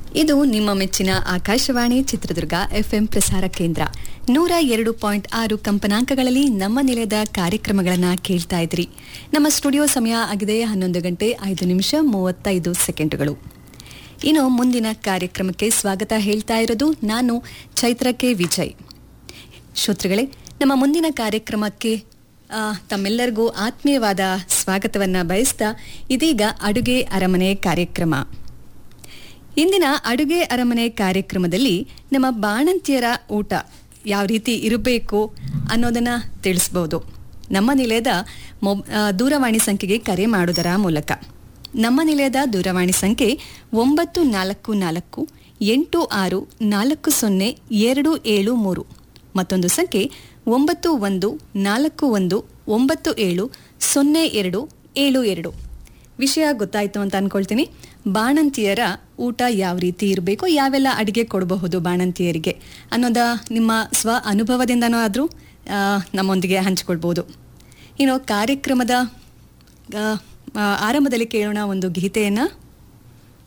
ಇದು ನಿಮ್ಮ ಮೆಚ್ಚಿನ ಆಕಾಶವಾಣಿ ಚಿತ್ರದುರ್ಗ ಎಫ್ಎಂ ಪ್ರಸಾರ ಕೇಂದ್ರ ನೂರ ಎರಡು ಪಾಯಿಂಟ್ ಆರು ಕಂಪನಾಂಕಗಳಲ್ಲಿ ನಮ್ಮ ನಿಲಯದ ಕಾರ್ಯಕ್ರಮಗಳನ್ನು ಕೇಳ್ತಾ ಇದ್ರಿ ನಮ್ಮ ಸ್ಟುಡಿಯೋ ಸಮಯ ಆಗಿದೆ ಹನ್ನೊಂದು ಗಂಟೆ ಐದು ನಿಮಿಷ ಮೂವತ್ತೈದು ಸೆಕೆಂಡುಗಳು ಇನ್ನು ಮುಂದಿನ ಕಾರ್ಯಕ್ರಮಕ್ಕೆ ಸ್ವಾಗತ ಹೇಳ್ತಾ ಇರೋದು ನಾನು ಚೈತ್ರ ಕೆ ವಿಜಯ್ ಶ್ರೋತೃಗಳೇ ನಮ್ಮ ಮುಂದಿನ ಕಾರ್ಯಕ್ರಮಕ್ಕೆ ಆ, ತಮ್ಮೆಲ್ಲರಿಗೂ ಆತ್ಮೀಯವಾದ ಸ್ವಾಗತವನ್ನ ಬಯಸ್ತಾ ಇದೀಗ ಅಡುಗೆ ಅರಮನೆ ಕಾರ್ಯಕ್ರಮ ಇಂದಿನ ಅಡುಗೆ ಅರಮನೆ ಕಾರ್ಯಕ್ರಮದಲ್ಲಿ ನಮ್ಮ ಬಾಣಂತಿಯರ ಊಟ ಯಾವ ರೀತಿ ಇರಬೇಕು ಅನ್ನೋದನ್ನ ತಿಳಿಸ್ಬೋದು ನಮ್ಮ ನಿಲಯದ ಮೊಬ್ ಆ, ದೂರವಾಣಿ ಸಂಖ್ಯೆಗೆ ಕರೆ ಮಾಡುವುದರ ಮೂಲಕ ನಮ್ಮ ನಿಲಯದ ದೂರವಾಣಿ ಸಂಖ್ಯೆ ಒಂಬತ್ತು ನಾಲ್ಕು ನಾಲ್ಕು ಎಂಟು ಆರು ನಾಲ್ಕು ಸೊನ್ನೆ ಎರಡು ಏಳು ಮೂರು ಮತ್ತೊಂದು ಸಂಖ್ಯೆ ಒಂಬತ್ತು ಒಂದು ನಾಲ್ಕು ಒಂದು ಒಂಬತ್ತು ಏಳು ಸೊನ್ನೆ ಎರಡು ಏಳು ಎರಡು ವಿಷಯ ಗೊತ್ತಾಯ್ತು ಅಂತ ಅನ್ಕೊಳ್ತೀನಿ ಬಾಣಂತಿಯರ ಊಟ ಯಾವ ರೀತಿ ಇರಬೇಕು ಯಾವೆಲ್ಲ ಅಡಿಗೆ ಕೊಡಬಹುದು ಬಾಣಂತಿಯರಿಗೆ ಅನ್ನೋದ ನಿಮ್ಮ ಸ್ವ ಅನುಭವದಿಂದನೂ ಆದರೂ ನಮ್ಮೊಂದಿಗೆ ಹಂಚಿಕೊಳ್ಬೋದು ಇನ್ನು ಕಾರ್ಯಕ್ರಮದ ಆ, ಆ, ಆರಂಭದಲ್ಲಿ ಕೇಳೋಣ ಒಂದು ಗೀತೆಯನ್ನು